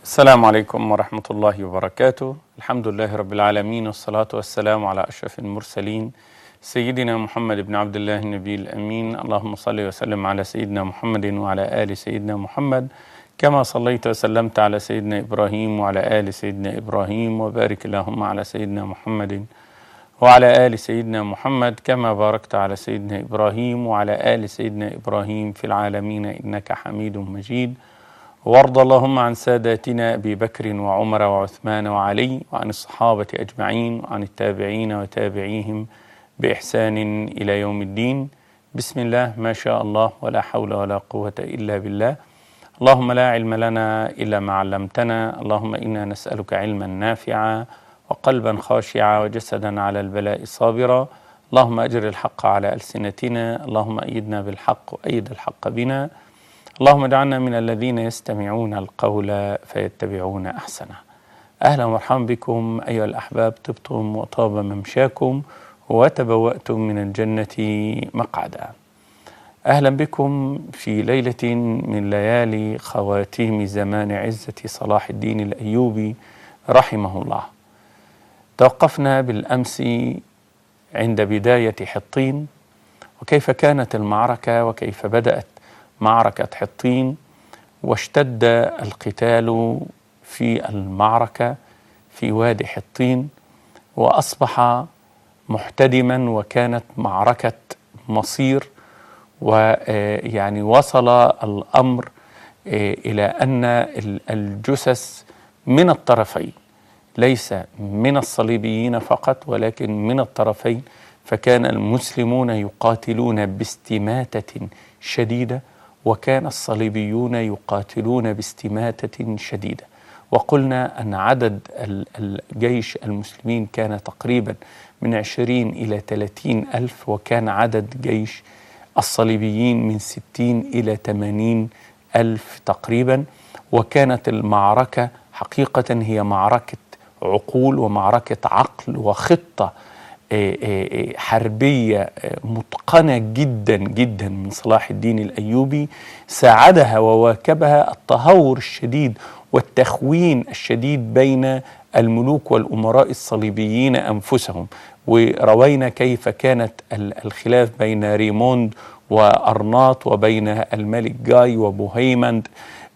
السلام عليكم ورحمة الله وبركاته الحمد لله رب العالمين والصلاة والسلام على أشرف المرسلين سيدنا محمد بن عبد الله النبي الأمين اللهم صل وسلم على سيدنا محمد وعلى آل سيدنا محمد كما صليت وسلمت على سيدنا إبراهيم وعلى آل سيدنا إبراهيم وبارك اللهم على سيدنا محمد وعلى آل سيدنا محمد كما باركت على سيدنا إبراهيم وعلى آل سيدنا إبراهيم في العالمين إنك حميد مجيد وارض اللهم عن ساداتنا ابي بكر وعمر وعثمان وعلي وعن الصحابه اجمعين وعن التابعين وتابعيهم باحسان الى يوم الدين بسم الله ما شاء الله ولا حول ولا قوه الا بالله اللهم لا علم لنا الا ما علمتنا اللهم انا نسالك علما نافعا وقلبا خاشعا وجسدا على البلاء صابرا اللهم اجر الحق على السنتنا اللهم ايدنا بالحق وايد الحق بنا اللهم اجعلنا من الذين يستمعون القول فيتبعون احسنه. اهلا ومرحبا بكم ايها الاحباب طبتم وطاب ممشاكم وتبواتم من الجنه مقعدا. اهلا بكم في ليله من ليالي خواتيم زمان عزه صلاح الدين الايوبي رحمه الله. توقفنا بالامس عند بدايه حطين وكيف كانت المعركه وكيف بدات معركة حطين واشتد القتال في المعركة في وادي حطين وأصبح محتدما وكانت معركة مصير ويعني وصل الأمر إلى أن الجثث من الطرفين ليس من الصليبيين فقط ولكن من الطرفين فكان المسلمون يقاتلون باستماتة شديدة وكان الصليبيون يقاتلون باستماتة شديدة وقلنا أن عدد الجيش المسلمين كان تقريبا من عشرين إلى ثلاثين ألف وكان عدد جيش الصليبيين من ستين إلى ثمانين ألف تقريبا وكانت المعركة حقيقة هي معركة عقول ومعركة عقل وخطة حربية متقنة جدا جدا من صلاح الدين الأيوبي ساعدها وواكبها التهور الشديد والتخوين الشديد بين الملوك والأمراء الصليبيين أنفسهم وروينا كيف كانت الخلاف بين ريموند وأرناط وبين الملك جاي وبوهيمند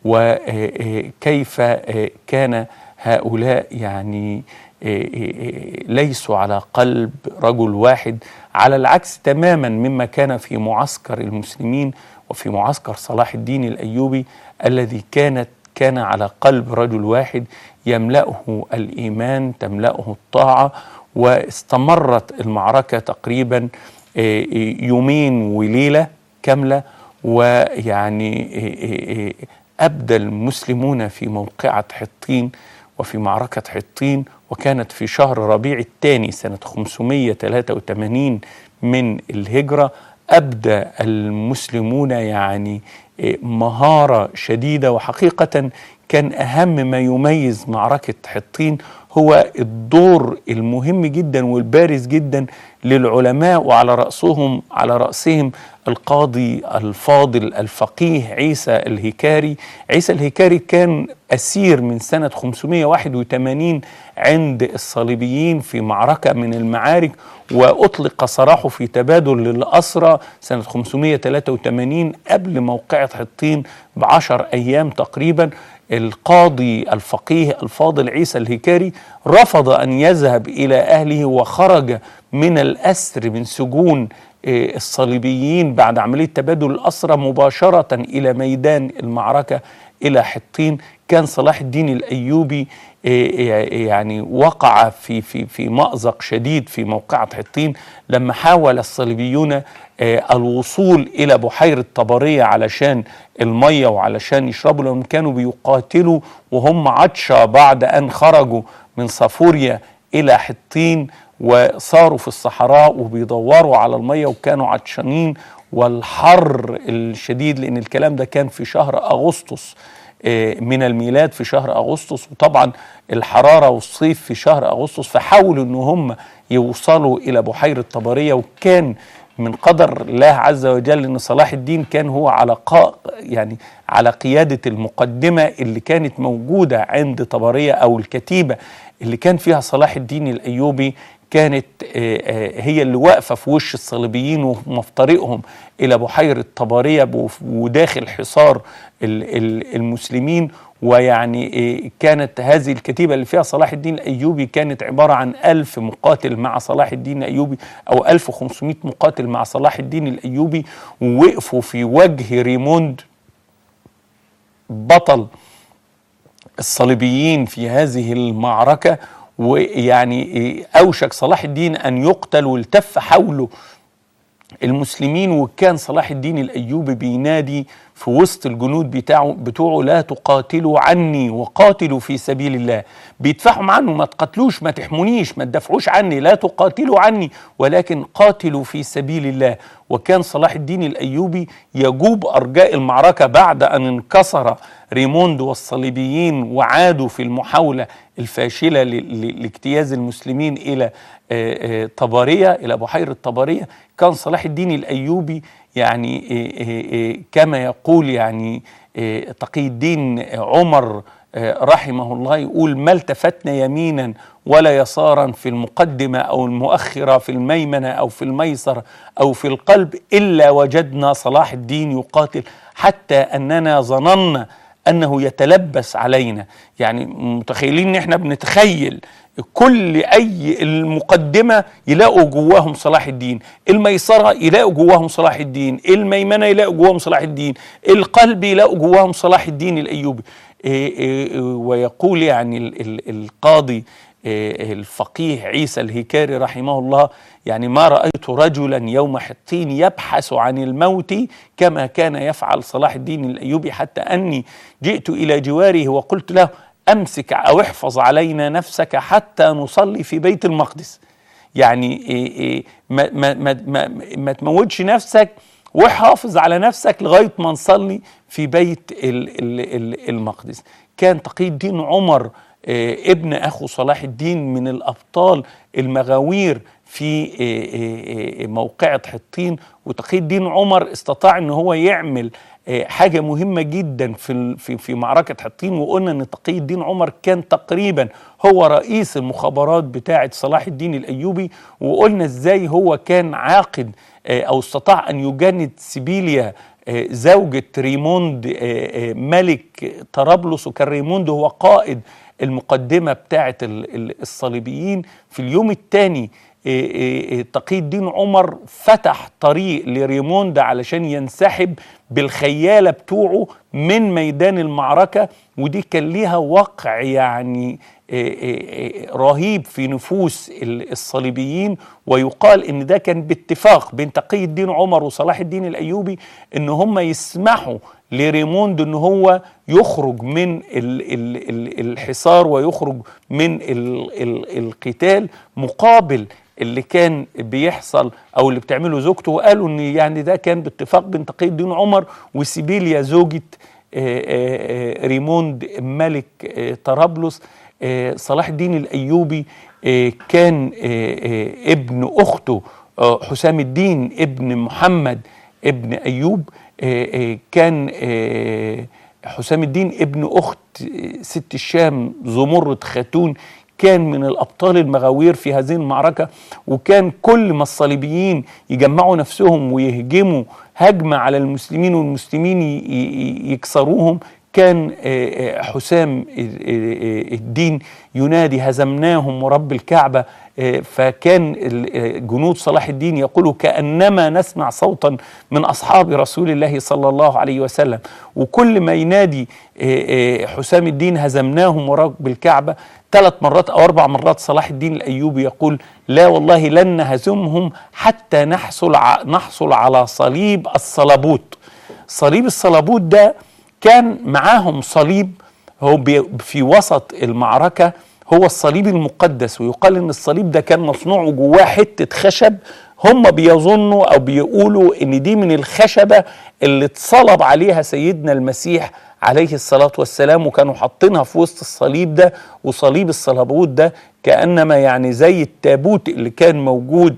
وكيف كان هؤلاء يعني ليسوا على قلب رجل واحد على العكس تماما مما كان في معسكر المسلمين وفي معسكر صلاح الدين الايوبي الذي كانت كان على قلب رجل واحد يملأه الايمان تملأه الطاعه واستمرت المعركه تقريبا يومين وليله كامله ويعني ابدى المسلمون في موقعه حطين وفي معركة حطين وكانت في شهر ربيع الثاني سنة 583 من الهجرة أبدى المسلمون يعني مهارة شديدة وحقيقة كان أهم ما يميز معركة حطين هو الدور المهم جدا والبارز جدا للعلماء وعلى رأسهم على رأسهم القاضي الفاضل الفقيه عيسى الهكاري عيسى الهكاري كان أسير من سنة 581 عند الصليبيين في معركة من المعارك وأطلق سراحه في تبادل للأسرى سنة 583 قبل موقعة حطين بعشر أيام تقريبا القاضي الفقيه الفاضل عيسى الهكاري رفض أن يذهب إلى أهله وخرج من الأسر من سجون الصليبيين بعد عملية تبادل الأسرى مباشرة إلى ميدان المعركة إلى حطين كان صلاح الدين الأيوبي يعني وقع في في في مأزق شديد في موقعة حطين لما حاول الصليبيون الوصول إلى بحيرة طبرية علشان المية وعلشان يشربوا لأنهم كانوا بيقاتلوا وهم عطشة بعد أن خرجوا من صافوريا إلى حطين وصاروا في الصحراء وبيدوروا على المية وكانوا عطشانين والحر الشديد لأن الكلام ده كان في شهر أغسطس من الميلاد في شهر أغسطس وطبعا الحرارة والصيف في شهر أغسطس فحاولوا أن هم يوصلوا إلى بحيرة طبرية وكان من قدر الله عز وجل ان صلاح الدين كان هو على قا يعني على قياده المقدمه اللي كانت موجوده عند طبريه او الكتيبه اللي كان فيها صلاح الدين الايوبي كانت آه، آه، هي اللي واقفه في وش الصليبيين وهم في طريقهم الى بحيره طبريه بوف- وداخل حصار ال- ال- المسلمين ويعني آه، كانت هذه الكتيبة اللي فيها صلاح الدين الأيوبي كانت عبارة عن ألف مقاتل مع صلاح الدين الأيوبي أو 1500 مقاتل مع صلاح الدين الأيوبي ووقفوا في وجه ريموند بطل الصليبيين في هذه المعركة ويعني أوشك صلاح الدين أن يقتل والتف حوله المسلمين وكان صلاح الدين الايوبي بينادي في وسط الجنود بتاعه بتوعه لا تقاتلوا عني وقاتلوا في سبيل الله بيدفعهم عنه ما تقاتلوش ما تحمونيش ما تدافعوش عني لا تقاتلوا عني ولكن قاتلوا في سبيل الله وكان صلاح الدين الايوبي يجوب ارجاء المعركه بعد ان انكسر ريموند والصليبيين وعادوا في المحاوله الفاشله ل- ل- لاجتياز المسلمين الى آه، آه، طبريه الى بحيره طبريه كان صلاح الدين الايوبي يعني آه، آه، آه، كما يقول يعني آه، تقي الدين عمر آه، رحمه الله يقول ما التفتنا يمينا ولا يسارا في المقدمه او المؤخره في الميمنه او في الميسر او في القلب الا وجدنا صلاح الدين يقاتل حتى اننا ظننا انه يتلبس علينا يعني متخيلين ان احنا بنتخيل كل اي المقدمه يلاقوا جواهم صلاح الدين الميسره يلاقوا جواهم صلاح الدين الميمنه يلاقوا جواهم صلاح الدين القلب يلاقوا جواهم صلاح الدين الايوبي إيه إيه ويقول يعني ال- ال- القاضي إيه الفقيه عيسى الهيكاري رحمه الله يعني ما رأيت رجلا يوم حطين يبحث عن الموت كما كان يفعل صلاح الدين الأيوبي حتى أني جئت إلى جواره وقلت له أمسك أو احفظ علينا نفسك حتى نصلي في بيت المقدس يعني إيه إيه ما, ما, ما, ما, ما تموتش نفسك وحافظ على نفسك لغاية ما نصلي في بيت ال ال ال المقدس كان تقي الدين عمر آه، ابن أخو صلاح الدين من الأبطال المغاوير في آه، آه، آه، موقعة حطين وتقي الدين عمر استطاع ان هو يعمل آه، حاجة مهمة جدا في ال- في في معركة حطين وقلنا ان تقي الدين عمر كان تقريبا هو رئيس المخابرات بتاعة صلاح الدين الأيوبي وقلنا ازاي هو كان عاقد آه، او استطاع ان يجند سيبيليا آه، زوجة ريموند آه، آه، ملك طرابلس وكان ريموند هو قائد المقدمة بتاعة ال- ال- الصليبيين في اليوم الثاني تقي الدين عمر فتح طريق لريموند علشان ينسحب بالخيالة بتوعه من ميدان المعركة ودي كان ليها وقع يعني آه، آه، آه، رهيب في نفوس ال- الصليبيين ويقال ان ده كان باتفاق بين تقي الدين عمر وصلاح الدين الايوبي ان هم يسمحوا لريموند ان هو يخرج من ال ال ال الحصار ويخرج من ال ال القتال مقابل اللي كان بيحصل او اللي بتعمله زوجته وقالوا ان يعني ده كان باتفاق بين تقي الدين عمر وسيبيليا زوجة آه، آه، آه، ريموند ملك آه، طرابلس آه، صلاح الدين الايوبي آه، كان آه، آه، ابن اخته آه، حسام الدين ابن محمد ابن ايوب آه، آه، كان آه، حسام الدين ابن اخت آه، ست الشام زمرد خاتون كان من الابطال المغاوير في هذه المعركه وكان كل ما الصليبيين يجمعوا نفسهم ويهجموا هجمه على المسلمين والمسلمين ي- ي- يكسروهم كان آه، آه، حسام آه، آه، الدين ينادي هزمناهم ورب الكعبه آه، فكان ال- آه، جنود صلاح الدين يقولوا كانما نسمع صوتا من اصحاب رسول الله صلى الله عليه وسلم وكل ما ينادي آه، آه، حسام الدين هزمناهم ورب الكعبه ثلاث مرات او اربع مرات صلاح الدين الايوبي يقول لا والله لن نهزمهم حتى نحصل ع- نحصل على صليب الصلبوت صليب الصلبوت ده كان معاهم صليب هو بي- في وسط المعركة هو الصليب المقدس ويقال ان الصليب ده كان مصنوع جواه حتة خشب هم بيظنوا او بيقولوا ان دي من الخشبة اللي اتصلب عليها سيدنا المسيح عليه الصلاة والسلام وكانوا حاطينها في وسط الصليب ده وصليب الصلبوت ده كأنما يعني زي التابوت اللي كان موجود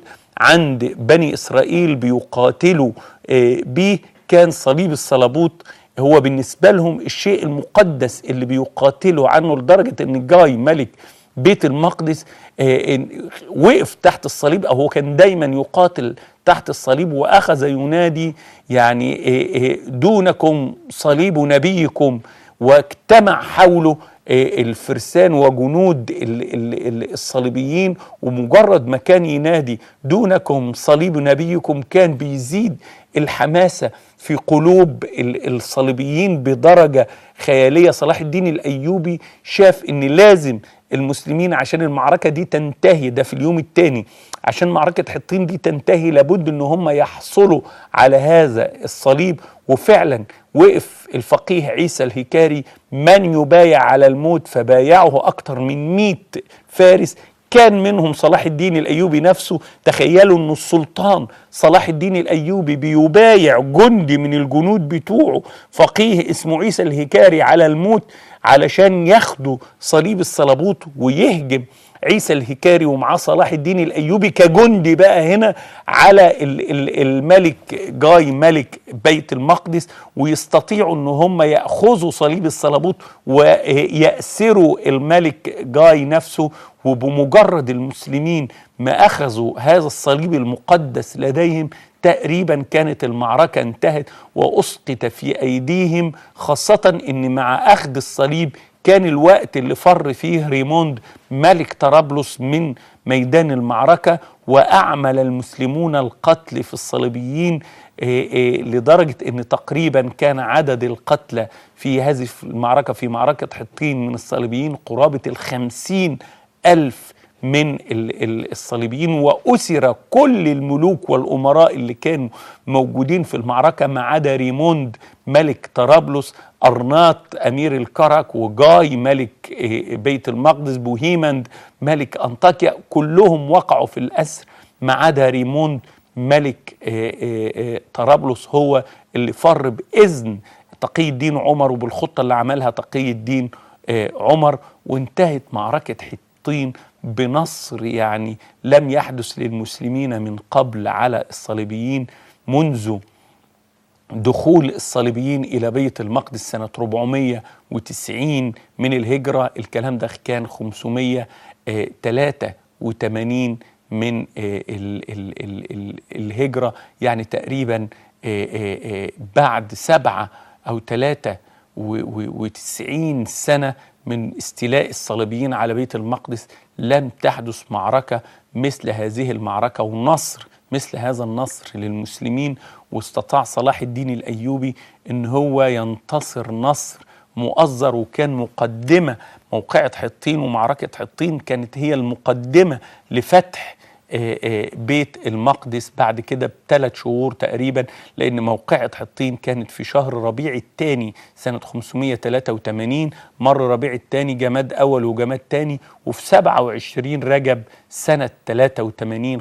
عند بني إسرائيل بيقاتلوا آه، بيه كان صليب الصلبوت هو بالنسبة لهم الشيء المقدس اللي بيقاتلوا عنه لدرجة ان جاي ملك بيت المقدس آه، إن- وقف تحت الصليب او هو كان دايما يقاتل تحت الصليب واخذ ينادي يعني آه، آه، دونكم صليب نبيكم واجتمع حوله آه، الفرسان وجنود ال- ال- ال- الصليبيين ومجرد ما كان ينادي دونكم صليب نبيكم كان بيزيد الحماسة في قلوب ال- الصليبيين بدرجة خيالية صلاح الدين الأيوبي شاف إن لازم المسلمين عشان المعركة دي تنتهي ده في اليوم الثاني عشان معركة حطين دي تنتهي لابد ان هم يحصلوا على هذا الصليب وفعلا وقف الفقيه عيسى الهكاري من يبايع على الموت فبايعه أكثر من 100 فارس كان منهم صلاح الدين الايوبي نفسه تخيلوا ان السلطان صلاح الدين الايوبي بيبايع جندي من الجنود بتوعه فقيه اسمه عيسى الهكاري على الموت علشان ياخدوا صليب الصلبوت ويهجم عيسى الهكاري ومعاه صلاح الدين الايوبي كجندي بقى هنا على ال- ال- الملك جاي ملك بيت المقدس ويستطيعوا ان هم ياخذوا صليب الصلبوت ويأسروا الملك جاي نفسه وبمجرد المسلمين ما اخذوا هذا الصليب المقدس لديهم تقريبا كانت المعركة انتهت وأسقط في أيديهم خاصة أن مع أخذ الصليب كان الوقت اللي فر فيه ريموند ملك طرابلس من ميدان المعركة وأعمل المسلمون القتل في الصليبيين إيه إيه لدرجة أن تقريبا كان عدد القتلى في هذه المعركة في معركة حطين من الصليبيين قرابة الخمسين ألف من ال- ال- الصليبيين وأسر كل الملوك والأمراء اللي كانوا موجودين في المعركة ما عدا ريموند ملك طرابلس أرناط أمير الكرك وجاي ملك إيه، بيت المقدس بوهيمند ملك أنطاكيا كلهم وقعوا في الأسر ما عدا ريموند ملك إيه، إيه، إيه، طرابلس هو اللي فر بإذن تقي الدين عمر وبالخطة اللي عملها تقي الدين آه، عمر وانتهت معركة حطين بنصر يعني لم يحدث للمسلمين من قبل على الصليبيين منذ دخول الصليبيين إلى بيت المقدس سنة 490 من الهجرة الكلام ده كان 583 من آه، ال ال ال ال الهجرة يعني تقريبا آه، آه، آه، بعد سبعة أو ثلاثة وتسعين سنة من استيلاء الصليبيين على بيت المقدس لم تحدث معركة مثل هذه المعركة ونصر مثل هذا النصر للمسلمين واستطاع صلاح الدين الأيوبي أن هو ينتصر نصر مؤزر وكان مقدمة موقعة حطين ومعركة حطين كانت هي المقدمة لفتح آه، آه، بيت المقدس بعد كده بثلاث شهور تقريبا لأن موقعة حطين كانت في شهر ربيع الثاني سنة 583 مر ربيع الثاني جماد أول وجماد ثاني وفي 27 رجب سنة 83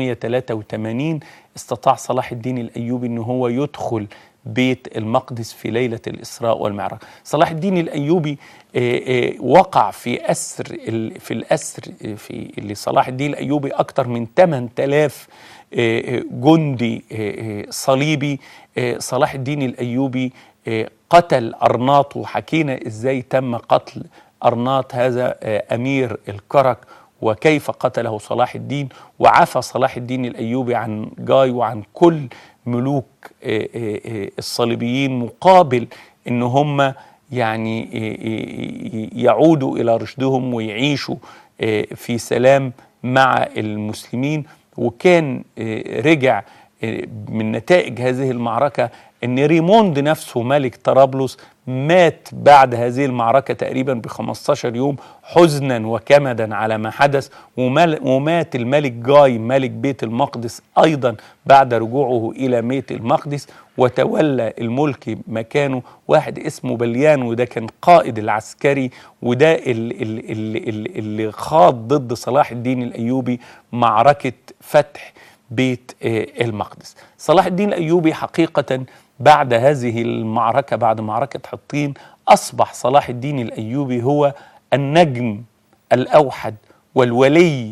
583 استطاع صلاح الدين الأيوبي أنه هو يدخل بيت المقدس في ليلة الإسراء والمعراج صلاح الدين الأيوبي آه، آه، وقع في أسر ال- في الأسر آه، في لصلاح الدين الأيوبي أكثر من 8000 آه، آه، جندي آه، آه، صليبي آه، صلاح الدين الأيوبي آه، قتل أرناط وحكينا إزاي تم قتل أرناط هذا آه، أمير الكرك وكيف قتله صلاح الدين وعفى صلاح الدين الايوبي عن جاي وعن كل ملوك آه، آه، آه، الصليبيين مقابل ان هم يعني آه، آه، يعودوا الى رشدهم ويعيشوا آه، في سلام مع المسلمين وكان آه، رجع آه، من نتائج هذه المعركه ان ريموند نفسه ملك طرابلس مات بعد هذه المعركة تقريبا ب 15 يوم حزنا وكمدا على ما حدث ومال- ومات الملك جاي ملك بيت المقدس أيضا بعد رجوعه إلى بيت المقدس وتولى الملك مكانه واحد اسمه بليان وده كان قائد العسكري وده ال- ال- ال- ال- اللي خاض ضد صلاح الدين الأيوبي معركة فتح بيت آه، المقدس صلاح الدين الأيوبي حقيقة بعد هذه المعركة بعد معركة حطين أصبح صلاح الدين الأيوبي هو النجم الأوحد والولي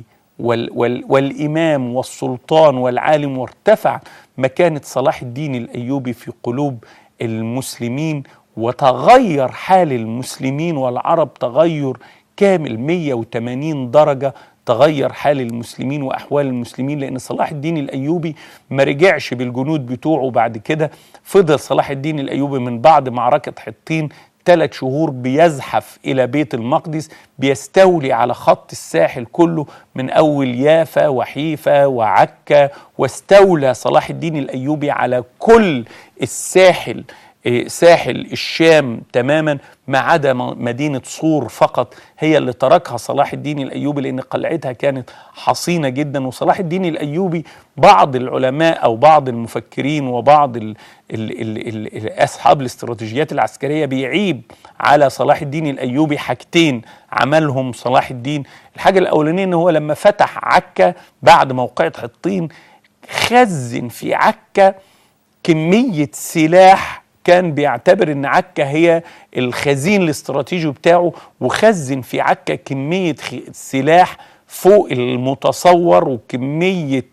وال وال والإمام والسلطان والعالم وارتفع مكانة صلاح الدين الأيوبي في قلوب المسلمين وتغير حال المسلمين والعرب تغير كامل 180 درجة تغير حال المسلمين واحوال المسلمين لان صلاح الدين الايوبي ما رجعش بالجنود بتوعه بعد كده فضل صلاح الدين الايوبي من بعد معركه حطين ثلاث شهور بيزحف الى بيت المقدس بيستولي على خط الساحل كله من اول يافا وحيفا وعكا واستولى صلاح الدين الايوبي على كل الساحل ساحل الشام تماما ما عدا مدينة صور فقط هي اللي تركها صلاح الدين الأيوبي لأن قلعتها كانت حصينة جدا وصلاح الدين الأيوبي بعض العلماء أو بعض المفكرين وبعض ال ال ال ال أصحاب الاستراتيجيات العسكرية بيعيب على صلاح الدين الأيوبي حاجتين عملهم صلاح الدين الحاجة الأولانية أنه هو لما فتح عكا بعد موقعة حطين خزن في عكا كمية سلاح كان بيعتبر ان عكا هي الخزين الاستراتيجي بتاعه وخزن في عكا كميه سلاح فوق المتصور وكميه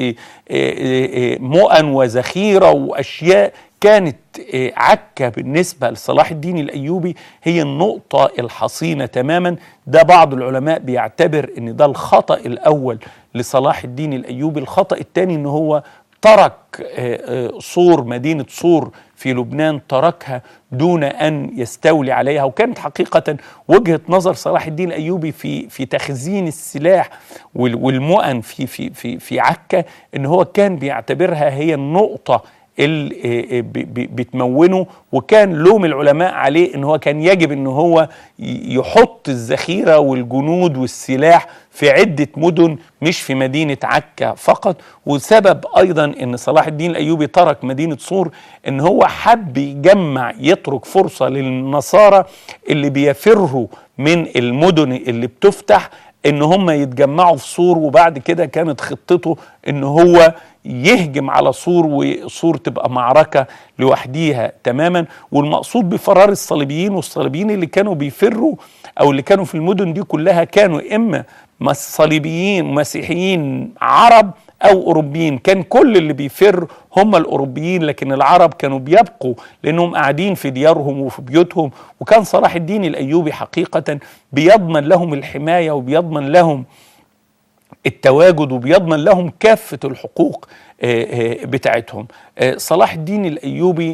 مؤن وذخيره واشياء كانت عكا بالنسبه لصلاح الدين الايوبي هي النقطه الحصينه تماما ده بعض العلماء بيعتبر ان ده الخطا الاول لصلاح الدين الايوبي الخطا الثاني ان هو ترك صور مدينة صور في لبنان تركها دون أن يستولي عليها وكانت حقيقة وجهة نظر صلاح الدين الأيوبي في في تخزين السلاح والمؤن في في في في عكا إن هو كان بيعتبرها هي النقطة اللي بتمونه وكان لوم العلماء عليه ان هو كان يجب ان هو يحط الذخيره والجنود والسلاح في عده مدن مش في مدينه عكا فقط وسبب ايضا ان صلاح الدين الايوبي ترك مدينه صور ان هو حب يجمع يترك فرصه للنصارى اللي بيفروا من المدن اللي بتفتح ان هم يتجمعوا في صور وبعد كده كانت خطته ان هو يهجم على صور وصور تبقى معركة لوحديها تماما والمقصود بفرار الصليبيين والصليبيين اللي كانوا بيفروا أو اللي كانوا في المدن دي كلها كانوا إما صليبيين مسيحيين عرب أو أوروبيين كان كل اللي بيفر هم الأوروبيين لكن العرب كانوا بيبقوا لأنهم قاعدين في ديارهم وفي بيوتهم وكان صلاح الدين الأيوبي حقيقة بيضمن لهم الحماية وبيضمن لهم التواجد وبيضمن لهم كافة الحقوق بتاعتهم صلاح الدين الأيوبي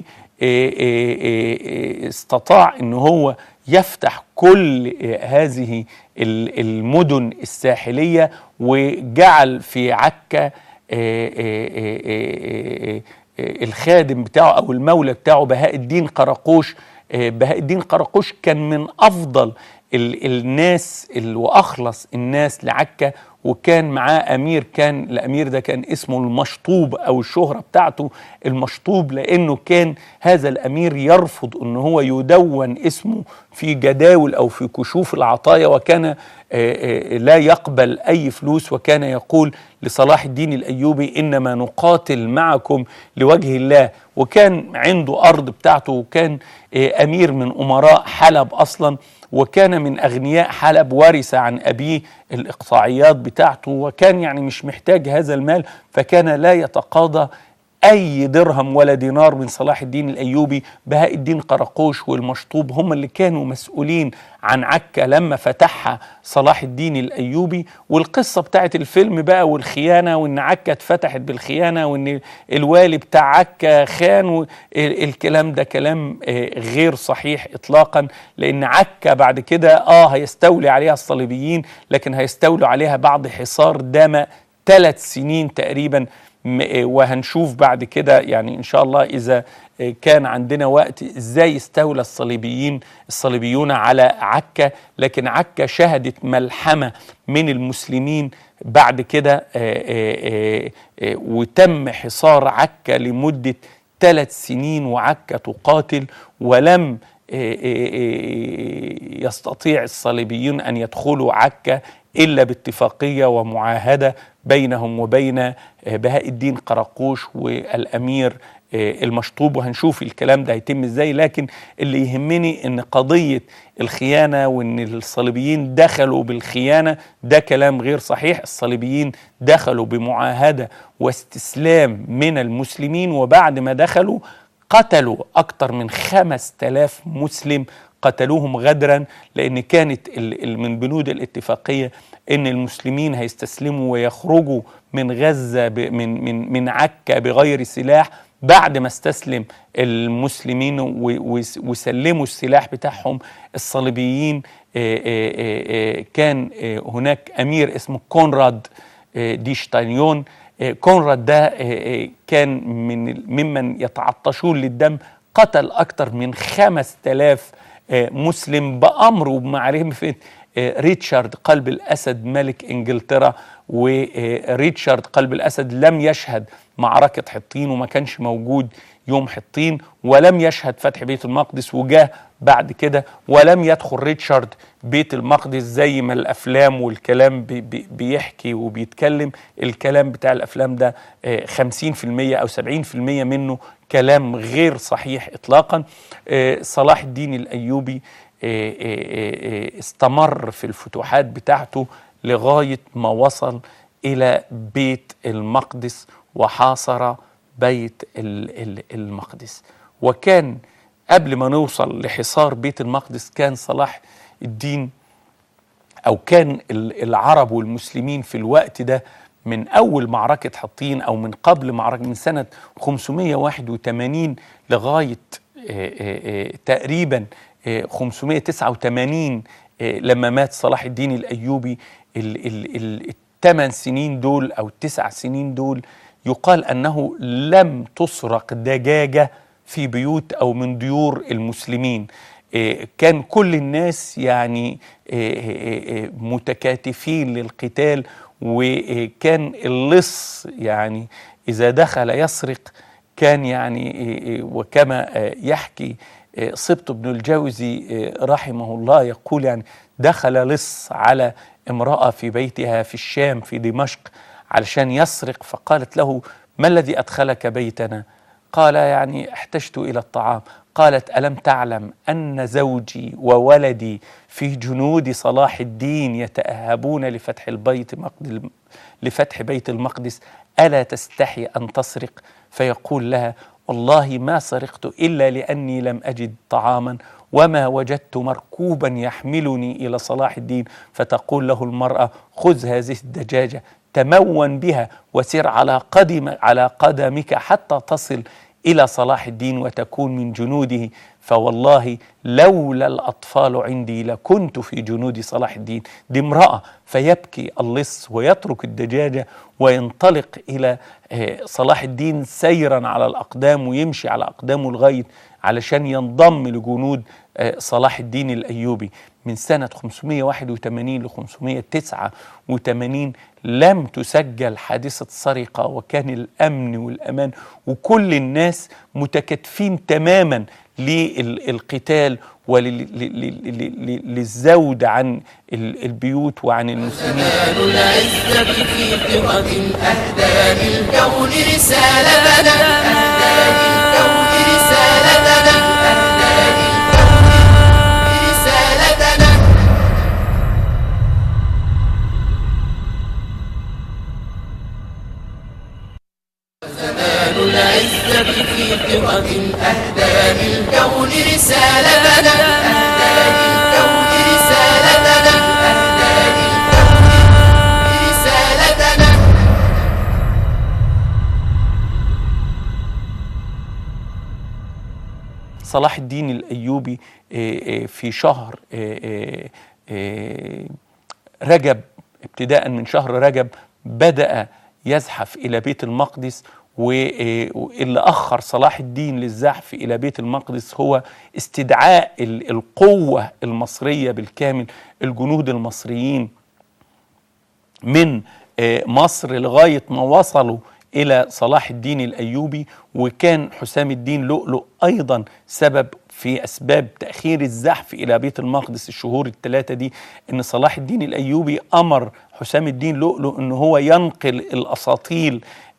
استطاع ان هو يفتح كل هذه المدن الساحلية وجعل في عكا الخادم بتاعه أو المولى بتاعه بهاء الدين قراقوش بهاء الدين قراقوش كان من أفضل الناس واخلص الناس لعكا وكان معاه امير كان الامير ده كان اسمه المشطوب او الشهره بتاعته المشطوب لانه كان هذا الامير يرفض ان هو يدون اسمه في جداول او في كشوف العطايا وكان لا يقبل اي فلوس وكان يقول لصلاح الدين الايوبي انما نقاتل معكم لوجه الله وكان عنده ارض بتاعته وكان امير من امراء حلب اصلا وكان من اغنياء حلب ورث عن ابيه الاقطاعيات بتاعته وكان يعني مش محتاج هذا المال فكان لا يتقاضى اي درهم ولا دينار من صلاح الدين الايوبي بهاء الدين قراقوش والمشطوب هم اللي كانوا مسؤولين عن عكا لما فتحها صلاح الدين الايوبي والقصه بتاعت الفيلم بقى والخيانه وان عكا اتفتحت بالخيانه وان الوالي بتاع عكا خان الكلام ده كلام غير صحيح اطلاقا لان عكا بعد كده اه هيستولي عليها الصليبيين لكن هيستولوا عليها بعد حصار دام ثلاث سنين تقريبا وهنشوف بعد كده يعني ان شاء الله اذا كان عندنا وقت ازاي استولى الصليبيين الصليبيون على عكا لكن عكا شهدت ملحمه من المسلمين بعد كده وتم حصار عكا لمده ثلاث سنين وعكا تقاتل ولم يستطيع الصليبيون ان يدخلوا عكا الا باتفاقيه ومعاهده بينهم وبين بهاء الدين قراقوش والامير المشطوب وهنشوف الكلام ده هيتم ازاي لكن اللي يهمني ان قضيه الخيانه وان الصليبيين دخلوا بالخيانه ده كلام غير صحيح الصليبيين دخلوا بمعاهده واستسلام من المسلمين وبعد ما دخلوا قتلوا أكثر من خمس تلاف مسلم قتلوهم غدرا لأن كانت من بنود الاتفاقية أن المسلمين هيستسلموا ويخرجوا من غزة من, من, من عكا بغير سلاح بعد ما استسلم المسلمين وسلموا السلاح بتاعهم الصليبيين كان هناك أمير اسمه كونراد ديشتاينيون كونراد ده كان من ممن يتعطشون للدم قتل أكثر من خمس تلاف مسلم بأمر وبمعرفة ريتشارد قلب الأسد ملك إنجلترا وريتشارد قلب الأسد لم يشهد معركة حطين وما كانش موجود يوم حطين ولم يشهد فتح بيت المقدس وجاه بعد كده ولم يدخل ريتشارد بيت المقدس زي ما الافلام والكلام بي بي بيحكي وبيتكلم الكلام بتاع الافلام ده 50% او 70% منه كلام غير صحيح اطلاقا صلاح الدين الايوبي استمر في الفتوحات بتاعته لغايه ما وصل الى بيت المقدس وحاصر بيت المقدس وكان قبل ما نوصل لحصار بيت المقدس كان صلاح الدين او كان العرب والمسلمين في الوقت ده من اول معركه حطين او من قبل معركه من سنه 581 لغايه تقريبا 589 لما مات صلاح الدين الايوبي الثمان سنين دول او التسع سنين دول يقال انه لم تسرق دجاجه في بيوت او من ديور المسلمين كان كل الناس يعني متكاتفين للقتال وكان اللص يعني اذا دخل يسرق كان يعني وكما يحكي صبت بن الجوزي رحمه الله يقول يعني دخل لص على امراه في بيتها في الشام في دمشق علشان يسرق فقالت له ما الذي ادخلك بيتنا قال يعني احتجت الى الطعام قالت الم تعلم ان زوجي وولدي في جنود صلاح الدين يتاهبون لفتح البيت لفتح بيت المقدس الا تستحي ان تسرق فيقول لها والله ما سرقت الا لاني لم اجد طعاما وما وجدت مركوبا يحملني الى صلاح الدين فتقول له المراه خذ هذه الدجاجه تمون بها وسر على قدم على قدمك حتى تصل الى صلاح الدين وتكون من جنوده فوالله لولا الاطفال عندي لكنت في جنود صلاح الدين دي امراه فيبكي اللص ويترك الدجاجه وينطلق الى صلاح الدين سيرا على الاقدام ويمشي على اقدامه لغايه علشان ينضم لجنود صلاح الدين الايوبي من سنه 581 ل 589 لم تسجل حادثه سرقه وكان الامن والامان وكل الناس متكاتفين تماما للقتال وللزود عن البيوت وعن المسلمين العزة في قرة أهدى للكون رسالتنا أهدى للكون رسالتنا أهدى للكون رسالتنا زمان العزة في قرة أهدى للكون رسالتنا أهدى للكون رسالتنا أهدى للكون رسالتنا صلاح الدين الايوبي في شهر رجب ابتداء من شهر رجب بدا يزحف الى بيت المقدس واللي اخر صلاح الدين للزحف الى بيت المقدس هو استدعاء القوه المصريه بالكامل الجنود المصريين من مصر لغايه ما وصلوا الى صلاح الدين الايوبي وكان حسام الدين لؤلؤ ايضا سبب في اسباب تاخير الزحف الى بيت المقدس الشهور الثلاثه دي ان صلاح الدين الايوبي امر حسام الدين لؤلؤ ان هو ينقل الاساطيل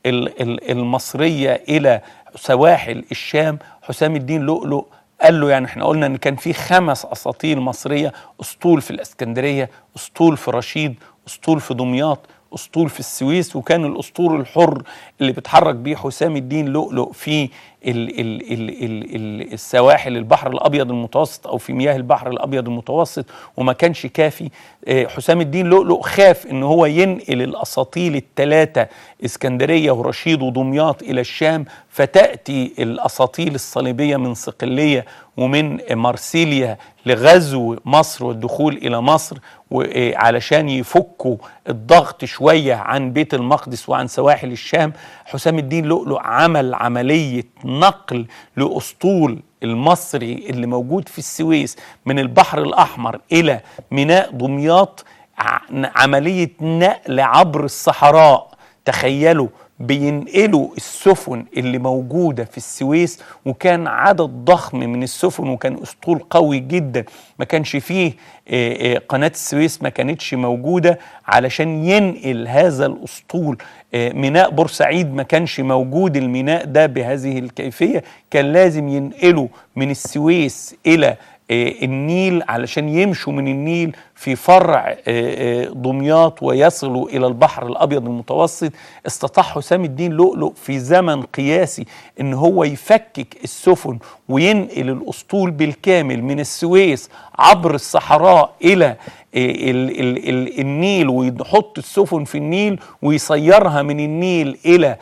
ال- ال- المصريه الى سواحل الشام حسام الدين لؤلؤ قال له يعني احنا قلنا ان كان في خمس اساطيل مصريه اسطول في الاسكندريه اسطول في رشيد اسطول في دمياط اسطول في السويس وكان الاسطول الحر اللي بيتحرك بيه حسام الدين لؤلؤ في ال ال ال ال ال السواحل البحر الابيض المتوسط او في مياه البحر الابيض المتوسط وما كانش كافي آه، حسام الدين لؤلؤ خاف ان هو ينقل الاساطيل الثلاثه اسكندريه ورشيد ودمياط الى الشام فتاتي الاساطيل الصليبيه من صقليه ومن مارسيليا لغزو مصر والدخول الى مصر وعلشان يفكوا الضغط شويه عن بيت المقدس وعن سواحل الشام حسام الدين لؤلؤ عمل عمليه نقل لاسطول المصري اللي موجود في السويس من البحر الاحمر الى ميناء دمياط ع- عمليه نقل عبر الصحراء تخيلوا بينقلوا السفن اللي موجوده في السويس وكان عدد ضخم من السفن وكان اسطول قوي جدا ما كانش فيه آه، آه، قناه السويس ما كانتش موجوده علشان ينقل هذا الاسطول آه، ميناء بورسعيد ما كانش موجود الميناء ده بهذه الكيفيه كان لازم ينقله من السويس الى آه، النيل علشان يمشوا من النيل في فرع آه، آه، دمياط ويصلوا الى البحر الابيض المتوسط استطاع حسام الدين لؤلؤ في زمن قياسي ان هو يفكك السفن وينقل الاسطول بالكامل من السويس عبر الصحراء الى آه، ال ال ال النيل ويحط السفن في النيل ويصيرها من النيل الى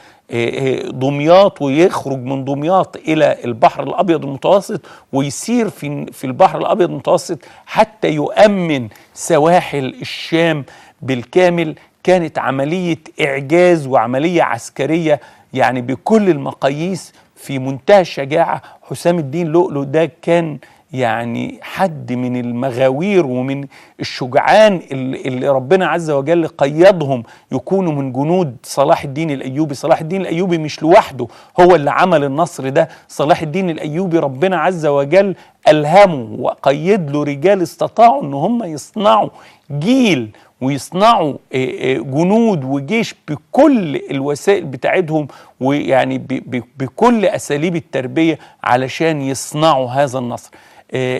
دمياط ويخرج من دمياط الى البحر الابيض المتوسط ويسير في في البحر الابيض المتوسط حتى يؤمن سواحل الشام بالكامل كانت عمليه اعجاز وعمليه عسكريه يعني بكل المقاييس في منتهى الشجاعه حسام الدين لؤلؤ ده كان يعني حد من المغاوير ومن الشجعان اللي اللي ربنا عز وجل قيدهم يكونوا من جنود صلاح الدين الايوبي، صلاح الدين الايوبي مش لوحده هو اللي عمل النصر ده، صلاح الدين الايوبي ربنا عز وجل الهمه وقيد له رجال استطاعوا ان هم يصنعوا جيل ويصنعوا آه، آه، جنود وجيش بكل الوسائل بتاعتهم ويعني ب- ب- بكل اساليب التربيه علشان يصنعوا هذا النصر. آه،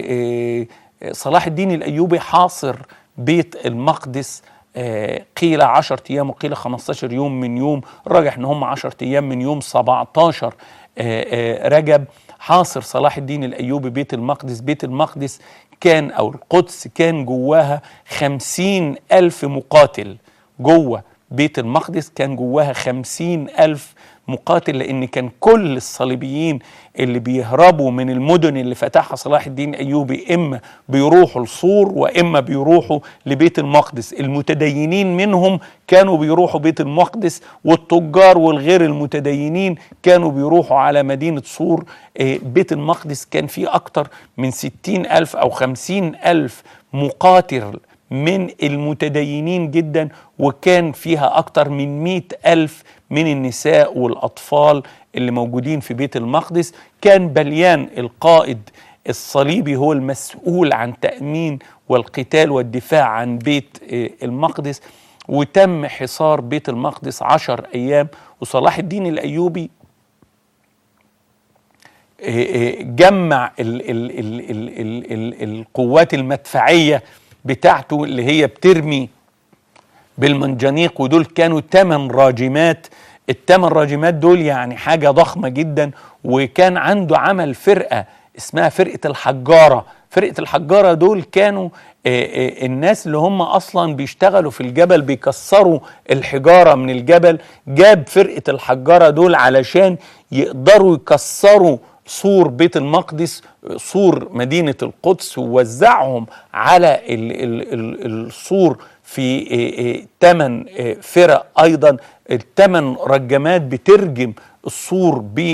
آه، آه، صلاح الدين الايوبي حاصر بيت المقدس آه، قيل 10 ايام وقيل 15 يوم من يوم راجح ان هم 10 ايام من يوم 17 آه، آه، رجب حاصر صلاح الدين الايوبي بيت المقدس بيت المقدس كان او القدس كان جواها خمسين الف مقاتل جوه بيت المقدس كان جواها خمسين ألف مقاتل لأن كان كل الصليبيين اللي بيهربوا من المدن اللي فتحها صلاح الدين أيوبي إما بيروحوا لصور وإما بيروحوا لبيت المقدس المتدينين منهم كانوا بيروحوا بيت المقدس والتجار والغير المتدينين كانوا بيروحوا على مدينة صور آه، بيت المقدس كان فيه أكتر من ستين ألف أو خمسين ألف مقاتل من المتدينين جدا وكان فيها أكتر من مئة ألف من النساء والأطفال اللي موجودين في بيت المقدس كان بليان القائد الصليبي هو المسؤول عن تأمين والقتال والدفاع عن بيت آه، المقدس وتم حصار بيت المقدس عشر أيام وصلاح الدين الأيوبي جمع ال ال ال ال ال ال القوات المدفعيه بتاعته اللي هي بترمي بالمنجنيق ودول كانوا ثمان راجمات الثمان راجمات دول يعني حاجه ضخمه جدا وكان عنده عمل فرقه اسمها فرقه الحجاره فرقه الحجاره دول كانوا آه، آه، الناس اللي هم اصلا بيشتغلوا في الجبل بيكسروا الحجاره من الجبل جاب فرقه الحجاره دول علشان يقدروا يكسروا سور بيت المقدس سور مدينة القدس ووزعهم على ال ال ال السور في ثمان فرق أيضا الثمان رجمات بترجم السور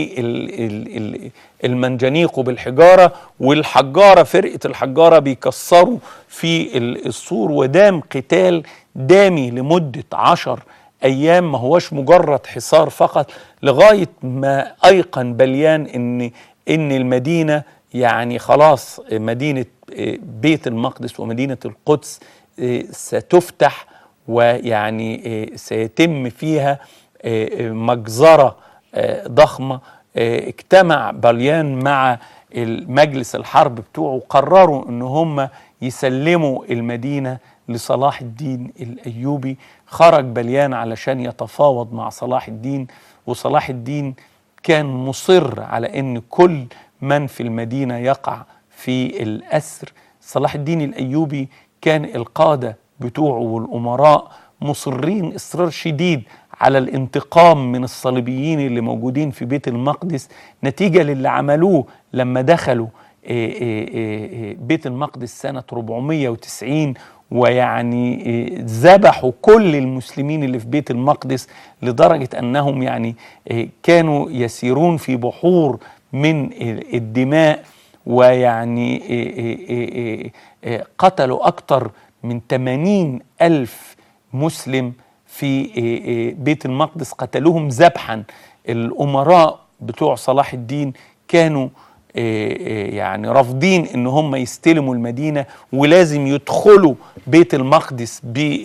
بالمنجنيق وبالحجارة والحجارة فرقة الحجارة بيكسروا في ال- السور ودام قتال دامي لمدة عشر ايام ما هوش مجرد حصار فقط لغايه ما ايقن بليان ان ان المدينه يعني خلاص مدينه بيت المقدس ومدينه القدس ستفتح ويعني سيتم فيها آه، مجزرة آه، ضخمة آه، اجتمع بليان مع المجلس الحرب بتوعه قرروا ان هم يسلموا المدينة لصلاح الدين الأيوبي خرج بليان علشان يتفاوض مع صلاح الدين وصلاح الدين كان مصر على ان كل من في المدينة يقع في الأسر صلاح الدين الأيوبي كان القادة بتوعه والأمراء مصرين إصرار شديد على الانتقام من الصليبيين اللي موجودين في بيت المقدس نتيجة للي عملوه لما دخلوا إيه إيه إيه بيت المقدس سنة 490 ويعني إيه ذبحوا كل المسلمين اللي في بيت المقدس لدرجة أنهم يعني إيه كانوا يسيرون في بحور من إيه الدماء ويعني إيه إيه إيه إيه إيه قتلوا أكتر من 80 ألف مسلم في إيه إيه بيت المقدس قتلوهم ذبحا الأمراء بتوع صلاح الدين كانوا إيه إيه يعني رافضين ان هم يستلموا المدينه ولازم يدخلوا بيت المقدس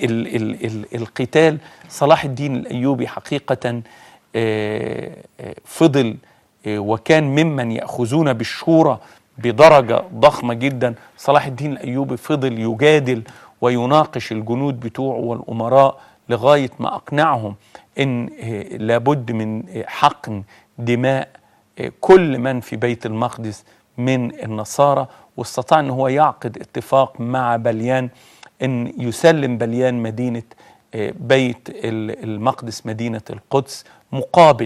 بالقتال صلاح الدين الايوبي حقيقه إيه إيه فضل إيه وكان ممن ياخذون بالشورى بدرجه ضخمه جدا صلاح الدين الايوبي فضل يجادل ويناقش الجنود بتوعه والامراء لغايه ما اقنعهم ان إيه لابد من إيه حقن دماء كل من في بيت المقدس من النصارى واستطاع ان هو يعقد اتفاق مع بليان ان يسلم بليان مدينه بيت المقدس مدينه القدس مقابل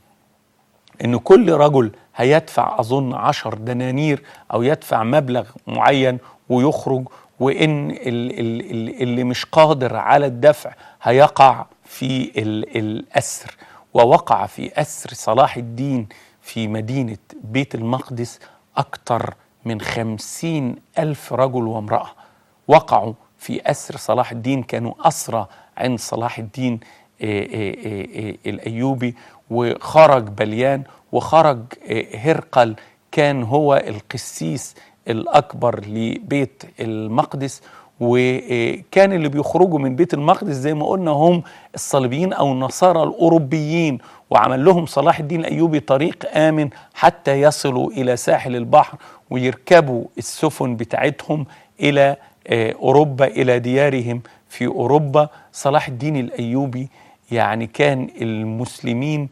ان كل رجل هيدفع اظن عشر دنانير او يدفع مبلغ معين ويخرج وان اللي مش قادر على الدفع هيقع في الاسر ووقع في اسر صلاح الدين في مدينة بيت المقدس أكثر من خمسين ألف رجل وامرأة وقعوا في أسر صلاح الدين كانوا أسرى عند صلاح الدين الأيوبي وخرج بليان وخرج هرقل كان هو القسيس الأكبر لبيت المقدس وكان اللي بيخرجوا من بيت المقدس زي ما قلنا هم الصليبيين او النصارى الاوروبيين وعمل لهم صلاح الدين الايوبي طريق امن حتى يصلوا الى ساحل البحر ويركبوا السفن بتاعتهم الى اوروبا الى ديارهم في اوروبا صلاح الدين الايوبي يعني كان المسلمين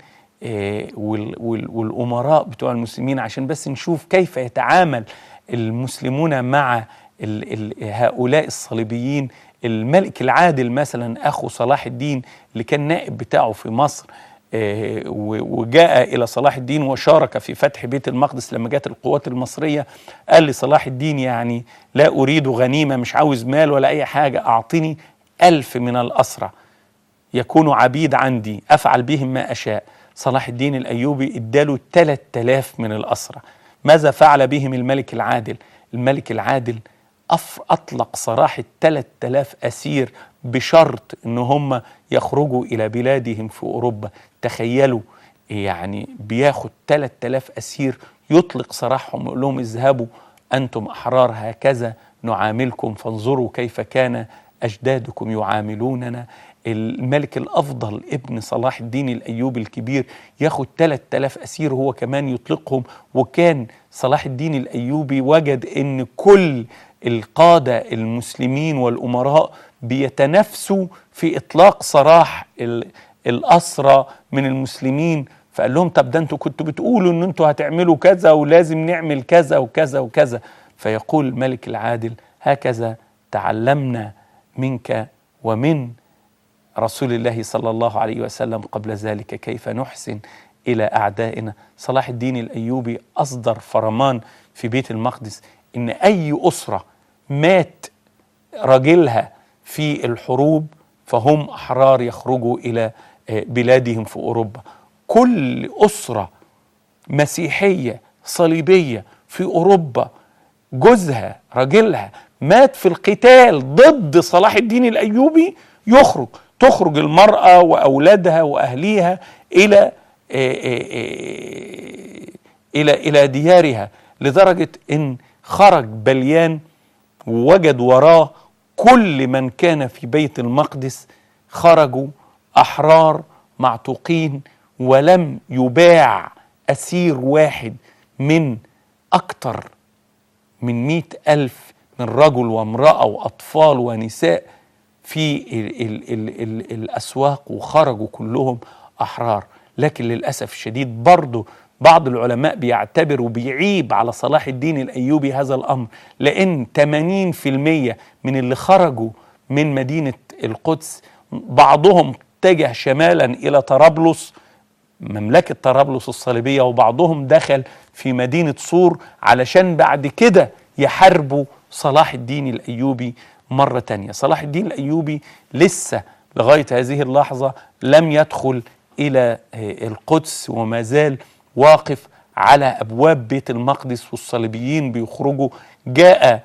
والامراء بتوع المسلمين عشان بس نشوف كيف يتعامل المسلمون مع ال ال هؤلاء الصليبيين الملك العادل مثلا اخو صلاح الدين اللي كان نائب بتاعه في مصر آه وجاء الى صلاح الدين وشارك في فتح بيت المقدس لما جت القوات المصريه قال لصلاح الدين يعني لا اريد غنيمه مش عاوز مال ولا اي حاجه اعطني ألف من الأسرى يكونوا عبيد عندي أفعل بهم ما أشاء صلاح الدين الأيوبي اداله 3000 من الأسرى ماذا فعل بهم الملك العادل الملك العادل أطلق سراح الثلاث آلاف أسير بشرط إن هم يخرجوا إلى بلادهم في أوروبا تخيلوا يعني بياخد ثلاث آلاف أسير يطلق سراحهم يقول لهم اذهبوا أنتم أحرار هكذا نعاملكم فانظروا كيف كان أجدادكم يعاملوننا الملك الأفضل ابن صلاح الدين الأيوبي الكبير ياخد 3000 أسير هو كمان يطلقهم وكان صلاح الدين الأيوبي وجد أن كل القادة المسلمين والأمراء بيتنافسوا في إطلاق سراح الأسرى من المسلمين فقال لهم طب ده انتوا كنتوا بتقولوا ان انتوا هتعملوا كذا ولازم نعمل كذا وكذا وكذا فيقول الملك العادل هكذا تعلمنا منك ومن رسول الله صلى الله عليه وسلم قبل ذلك كيف نحسن الى اعدائنا صلاح الدين الايوبي اصدر فرمان في بيت المقدس ان اي اسره مات راجلها في الحروب فهم احرار يخرجوا الى بلادهم في اوروبا كل اسره مسيحيه صليبيه في اوروبا جوزها راجلها مات في القتال ضد صلاح الدين الايوبي يخرج تخرج المراه واولادها واهليها الى الى الى ديارها لدرجه ان خرج بليان ووجد وراه كل من كان في بيت المقدس خرجوا احرار معتوقين ولم يباع أسير واحد من أكتر من مئة ألف من رجل وامرأة وأطفال ونساء في ال ال ال ال الأسواق وخرجوا كلهم أحرار لكن للأسف الشديد برضه بعض العلماء بيعتبر وبيعيب على صلاح الدين الأيوبي هذا الأمر لأن 80% من اللي خرجوا من مدينة القدس بعضهم اتجه شمالا إلى طرابلس مملكة طرابلس الصليبية وبعضهم دخل في مدينة صور علشان بعد كده يحاربوا صلاح الدين الأيوبي مرة تانية صلاح الدين الأيوبي لسه لغاية هذه اللحظة لم يدخل إلى القدس وما زال واقف على أبواب بيت المقدس والصليبيين بيخرجوا جاء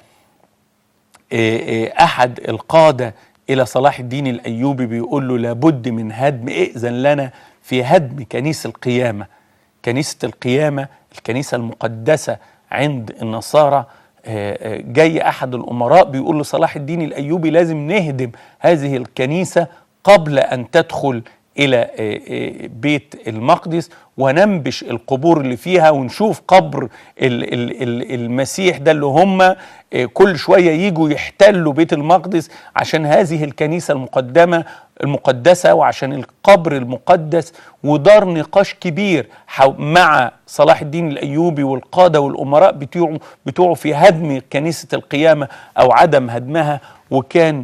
أحد القادة إلى صلاح الدين الأيوبي بيقول له لابد من هدم ائذن لنا في هدم كنيسة القيامة كنيسة القيامة الكنيسة المقدسة عند النصارى جاي أحد الأمراء بيقول لصلاح الدين الأيوبي لازم نهدم هذه الكنيسة قبل أن تدخل إلى بيت المقدس وننبش القبور اللي فيها ونشوف قبر المسيح ده اللي هم كل شوية يجوا يحتلوا بيت المقدس عشان هذه الكنيسة المقدمة المقدسة وعشان القبر المقدس ودار نقاش كبير مع صلاح الدين الأيوبي والقادة والأمراء بتوعه, بتوعه في هدم كنيسة القيامة أو عدم هدمها وكان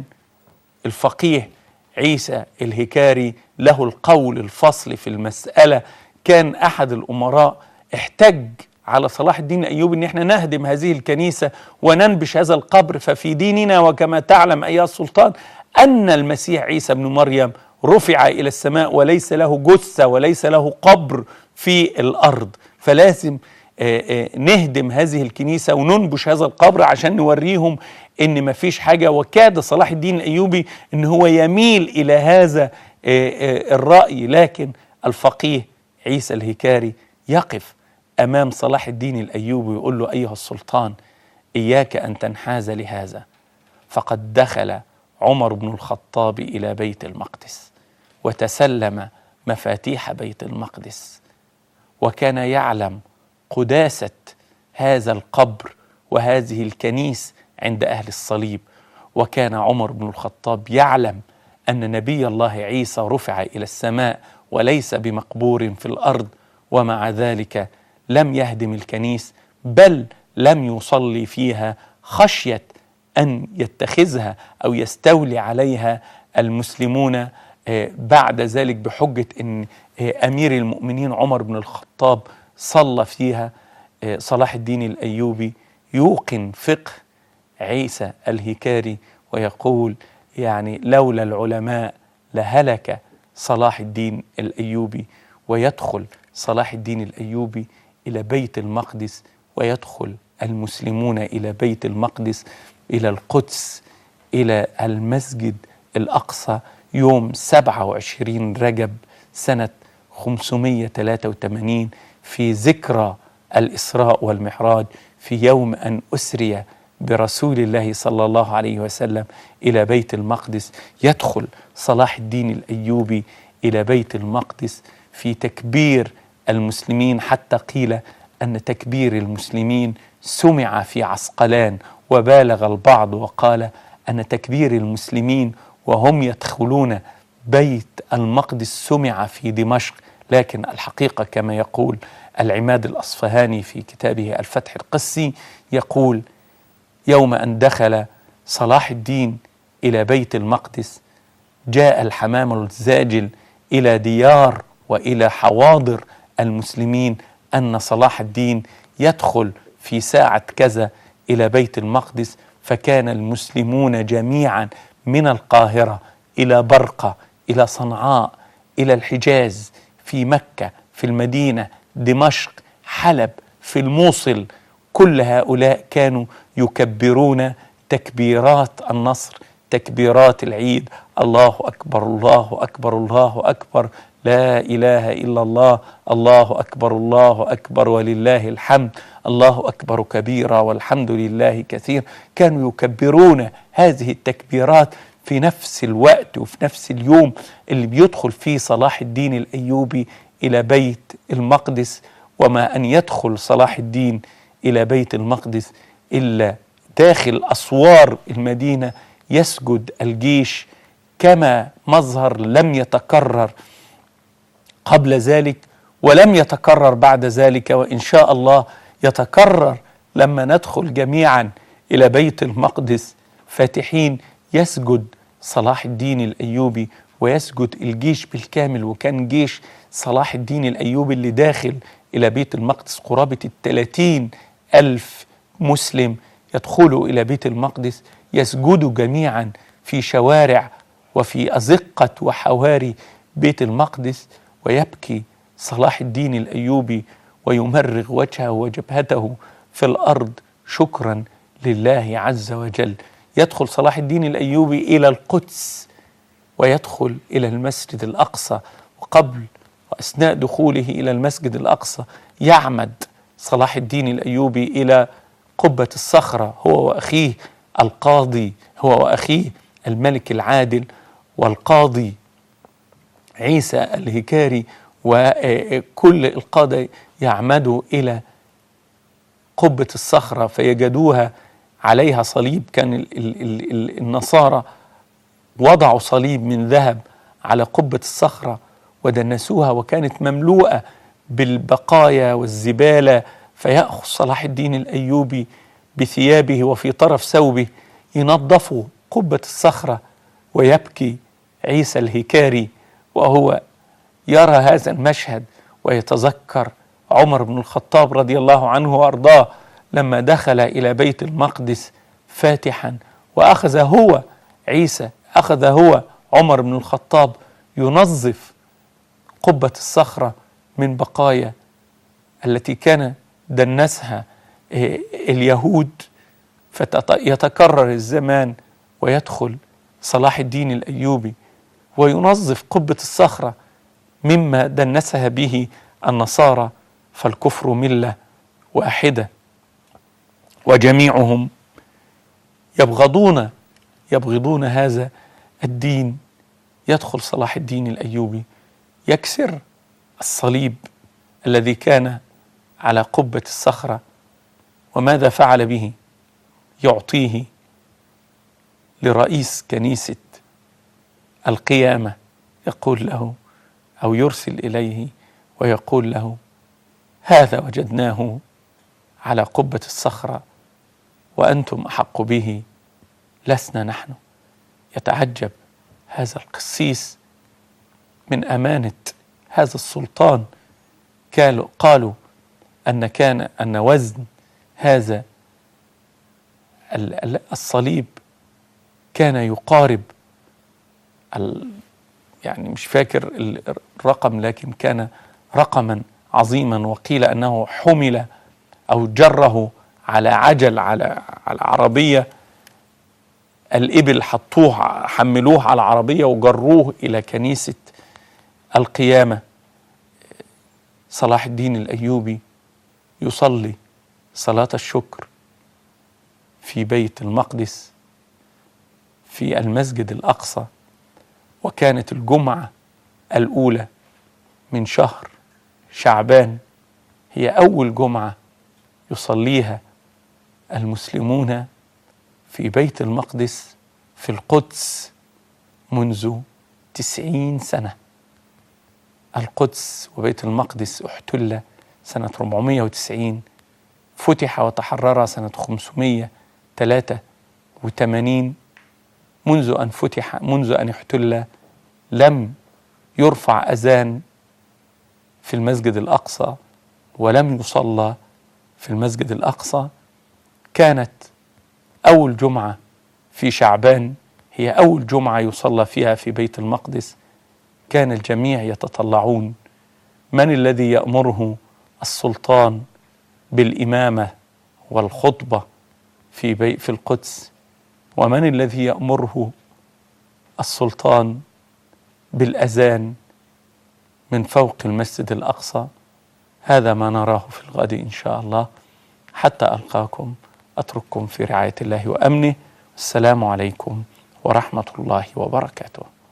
الفقيه عيسى الهكاري له القول الفصل في المسألة كان أحد الأمراء احتج على صلاح الدين الأيوبي أن احنا نهدم هذه الكنيسة وننبش هذا القبر ففي ديننا وكما تعلم أيها السلطان أن المسيح عيسى بن مريم رفع إلى السماء وليس له جثة وليس له قبر في الأرض فلازم نهدم هذه الكنيسة وننبش هذا القبر عشان نوريهم ان ما فيش حاجة وكاد صلاح الدين الأيوبي ان هو يميل إلى هذا الرأي لكن الفقيه عيسى الهكاري يقف أمام صلاح الدين الأيوبي ويقول له أيها السلطان إياك أن تنحاز لهذا فقد دخل عمر بن الخطاب إلى بيت المقدس وتسلم مفاتيح بيت المقدس وكان يعلم قداسة هذا القبر وهذه الكنيس عند أهل الصليب وكان عمر بن الخطاب يعلم أن نبي الله عيسى رفع إلى السماء وليس بمقبور في الأرض ومع ذلك لم يهدم الكنيس بل لم يصلي فيها خشية أن يتخذها أو يستولي عليها المسلمون بعد ذلك بحجة أن أمير المؤمنين عمر بن الخطاب صلى فيها صلاح الدين الأيوبي يوقن فقه عيسى الهكاري ويقول يعني لولا العلماء لهلك صلاح الدين الأيوبي ويدخل صلاح الدين الأيوبي إلى بيت المقدس ويدخل المسلمون إلى بيت المقدس إلى القدس إلى المسجد الأقصى يوم 27 رجب سنة 583 في ذكرى الإسراء والمعراج في يوم أن أسري برسول الله صلى الله عليه وسلم إلى بيت المقدس يدخل صلاح الدين الأيوبي إلى بيت المقدس في تكبير المسلمين حتى قيل أن تكبير المسلمين سمع في عسقلان وبالغ البعض وقال أن تكبير المسلمين وهم يدخلون بيت المقدس سمع في دمشق لكن الحقيقة كما يقول العماد الأصفهاني في كتابه الفتح القسي يقول يوم أن دخل صلاح الدين إلى بيت المقدس جاء الحمام الزاجل إلى ديار وإلى حواضر المسلمين أن صلاح الدين يدخل في ساعة كذا إلى بيت المقدس فكان المسلمون جميعا من القاهرة إلى برقة إلى صنعاء إلى الحجاز في مكة في المدينة دمشق حلب في الموصل كل هؤلاء كانوا يكبرون تكبيرات النصر تكبيرات العيد الله اكبر الله اكبر الله اكبر لا اله الا الله الله اكبر الله اكبر ولله الحمد الله اكبر كبيرا والحمد لله كثير كانوا يكبرون هذه التكبيرات في نفس الوقت وفي نفس اليوم اللي بيدخل فيه صلاح الدين الايوبي الى بيت المقدس وما ان يدخل صلاح الدين الى بيت المقدس الا داخل اسوار المدينه يسجد الجيش كما مظهر لم يتكرر قبل ذلك ولم يتكرر بعد ذلك وان شاء الله يتكرر لما ندخل جميعا الى بيت المقدس فاتحين يسجد صلاح الدين الايوبي ويسجد الجيش بالكامل وكان جيش صلاح الدين الايوبي اللي داخل الى بيت المقدس قرابه الثلاثين الف مسلم يدخلوا الى بيت المقدس يسجدوا جميعا في شوارع وفي ازقه وحواري بيت المقدس ويبكي صلاح الدين الايوبي ويمرغ وجهه وجبهته في الارض شكرا لله عز وجل يدخل صلاح الدين الايوبي الى القدس ويدخل الى المسجد الاقصى وقبل واثناء دخوله الى المسجد الاقصى يعمد صلاح الدين الايوبي الى قبه الصخره هو واخيه القاضي هو واخيه الملك العادل والقاضي عيسى الهكاري وكل القادة يعمدوا إلى قبة الصخرة فيجدوها عليها صليب كان ال ال ال ال النصارى وضعوا صليب من ذهب على قبة الصخرة ودنسوها وكانت مملوءة بالبقايا والزبالة فيأخذ صلاح الدين الأيوبي بثيابه وفي طرف ثوبه ينظفوا قبة الصخرة ويبكي عيسى الهكاري وهو يرى هذا المشهد ويتذكر عمر بن الخطاب رضي الله عنه وارضاه لما دخل الى بيت المقدس فاتحا واخذ هو عيسى اخذ هو عمر بن الخطاب ينظف قبه الصخره من بقايا التي كان دنسها اليهود فيتكرر الزمان ويدخل صلاح الدين الايوبي وينظف قبه الصخره مما دنسها به النصارى فالكفر مله واحده وجميعهم يبغضون يبغضون هذا الدين يدخل صلاح الدين الايوبي يكسر الصليب الذي كان على قبه الصخره وماذا فعل به يعطيه لرئيس كنيسه القيامه يقول له او يرسل اليه ويقول له هذا وجدناه على قبه الصخره وانتم احق به لسنا نحن يتعجب هذا القسيس من امانه هذا السلطان قالوا قالوا ان كان ان وزن هذا الصليب كان يقارب يعني مش فاكر الرقم لكن كان رقما عظيما وقيل انه حمل او جره على عجل على على عربيه الابل حطوه حملوه على عربيه وجروه الى كنيسه القيامه صلاح الدين الايوبي يصلي صلاه الشكر في بيت المقدس في المسجد الاقصى وكانت الجمعه الاولى من شهر شعبان هي اول جمعه يصليها المسلمون في بيت المقدس في القدس منذ تسعين سنة القدس وبيت المقدس احتل سنة 490 فتح وتحرر سنة 583 منذ أن فتح منذ أن احتل لم يرفع أذان في المسجد الأقصى ولم يصلى في المسجد الأقصى كانت أول جمعة في شعبان هي أول جمعة يصلى فيها في بيت المقدس كان الجميع يتطلعون من الذي يأمره السلطان بالإمامة والخطبة في بي في القدس ومن الذي يأمره السلطان بالأذان من فوق المسجد الأقصى هذا ما نراه في الغد إن شاء الله حتى ألقاكم أترككم في رعاية الله وأمنه السلام عليكم ورحمة الله وبركاته